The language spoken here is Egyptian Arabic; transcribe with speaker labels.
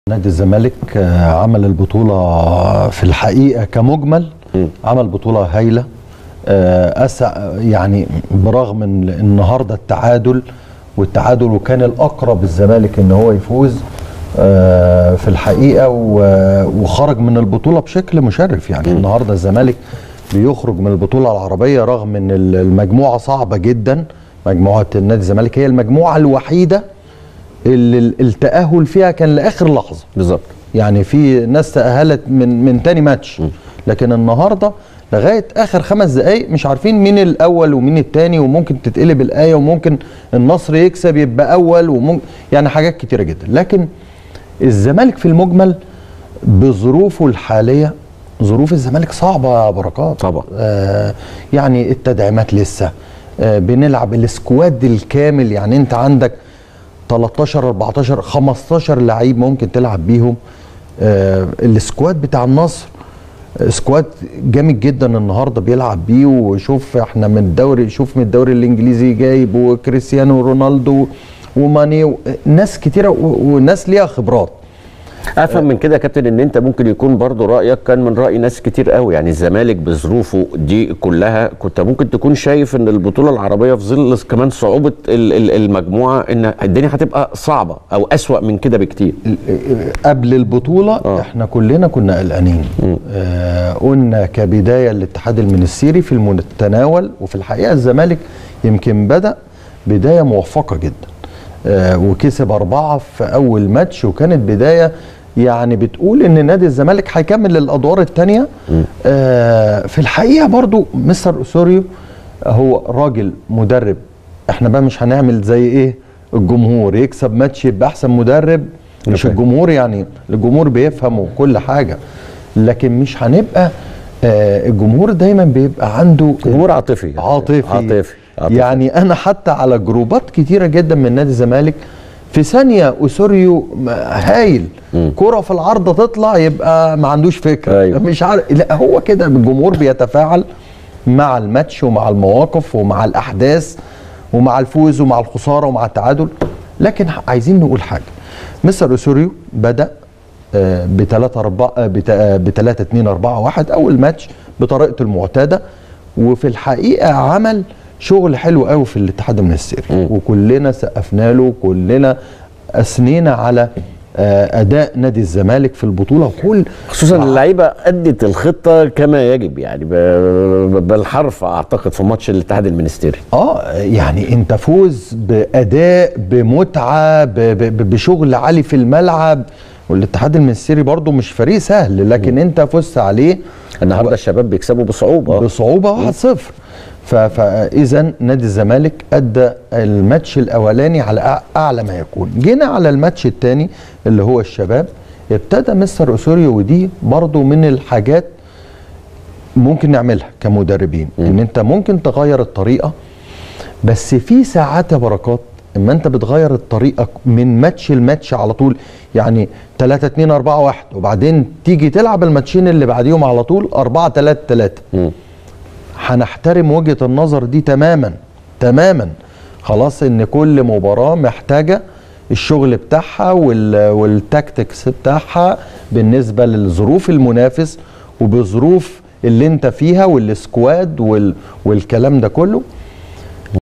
Speaker 1: نادي الزمالك آه، عمل البطولة في الحقيقة كمجمل عمل بطولة هايلة آه، أسع يعني برغم ان النهارده التعادل والتعادل وكان الأقرب الزمالك ان هو يفوز آه، في الحقيقة و- وخرج من البطولة بشكل مشرف يعني النهارده الزمالك بيخرج من البطولة العربية رغم ان المجموعة صعبة جدا مجموعة النادي الزمالك هي المجموعة الوحيدة اللي التأهل فيها كان لآخر لحظة
Speaker 2: بالظبط
Speaker 1: يعني في ناس تأهلت من من تاني ماتش لكن النهارده لغايه اخر خمس دقائق مش عارفين مين الاول ومين التاني وممكن تتقلب الايه وممكن النصر يكسب يبقى اول وممكن يعني حاجات كتيره جدا لكن الزمالك في المجمل بظروفه الحاليه ظروف الزمالك صعبه يا بركات
Speaker 2: طبعا.
Speaker 1: آه يعني التدعيمات لسه آه بنلعب السكواد الكامل يعني انت عندك 13 14 15 لعيب ممكن تلعب بيهم آه السكواد بتاع النصر آه، سكواد جامد جدا النهارده بيلعب بيه وشوف احنا من الدوري شوف من الدوري الانجليزي جايب وكريستيانو رونالدو وماني و- ناس كتيره و- وناس ليها خبرات
Speaker 2: افهم من كده يا كابتن ان انت ممكن يكون برضو رايك كان من راي ناس كتير قوي يعني الزمالك بظروفه دي كلها كنت ممكن تكون شايف ان البطوله العربيه في ظل كمان صعوبه ال- ال- المجموعه ان الدنيا هتبقى صعبه او اسوا من كده بكتير
Speaker 1: قبل البطوله آه. احنا كلنا كنا قلقانين آه قلنا كبدايه الاتحاد المنستيري في المتناول وفي الحقيقه الزمالك يمكن بدا بدايه موفقه جدا آه وكسب اربعه في اول ماتش وكانت بدايه يعني بتقول ان نادي الزمالك هيكمل الادوار الثانيه آه في الحقيقه برضو مستر اسوريو هو راجل مدرب احنا بقى مش هنعمل زي ايه الجمهور يكسب ماتش يبقى احسن مدرب مش
Speaker 2: فاهم.
Speaker 1: الجمهور يعني الجمهور بيفهم وكل حاجه لكن مش هنبقى آه الجمهور دايما بيبقى عنده
Speaker 2: جمهور عاطفي
Speaker 1: عاطفي
Speaker 2: عاطفي, عاطفي.
Speaker 1: يعني انا حتى على جروبات كتيره جدا من نادي الزمالك في ثانيه اسوريو م- هايل كرة في العارضه تطلع يبقى ما عندوش فكره
Speaker 2: أيوة.
Speaker 1: مش عارف لا هو كده الجمهور بيتفاعل مع الماتش ومع المواقف ومع الاحداث ومع الفوز ومع الخساره ومع التعادل لكن عايزين نقول حاجه مستر اسوريو بدا ب 3 4 ب 3 2 4 1 اول ماتش بطريقته المعتاده وفي الحقيقه عمل شغل حلو قوي في الاتحاد المنستيري وكلنا سقفنا له كلنا اثنينا على آه، اداء نادي الزمالك في البطوله وكل
Speaker 2: خصوصا اللعيبه ادت الخطه كما يجب يعني ب- ب- بالحرف اعتقد في ماتش الاتحاد المنستيري
Speaker 1: اه يعني انت فوز باداء بمتعه ب- ب- بشغل عالي في الملعب والاتحاد المنستيري برضو مش فريق سهل لكن انت فزت عليه
Speaker 2: النهارده الشباب بيكسبوا بصعوبه
Speaker 1: بصعوبه 1-0 ف- فاذا نادي الزمالك ادى الماتش الاولاني على أع- اعلى ما يكون جينا على الماتش الثاني اللي هو الشباب ابتدى مستر اسوريو ودي برضو من الحاجات ممكن نعملها كمدربين ان انت ممكن تغير الطريقه بس في ساعات يا بركات اما انت بتغير الطريقه من ماتش لماتش على طول يعني 3 2 4 1 وبعدين تيجي تلعب الماتشين اللي بعديهم على طول 4 3 3 هنحترم وجهه النظر دي تماما تماما خلاص ان كل مباراه محتاجه الشغل بتاعها وال والتاكتكس بتاعها بالنسبه لظروف المنافس وبظروف اللي انت فيها والسكواد وال والكلام ده كله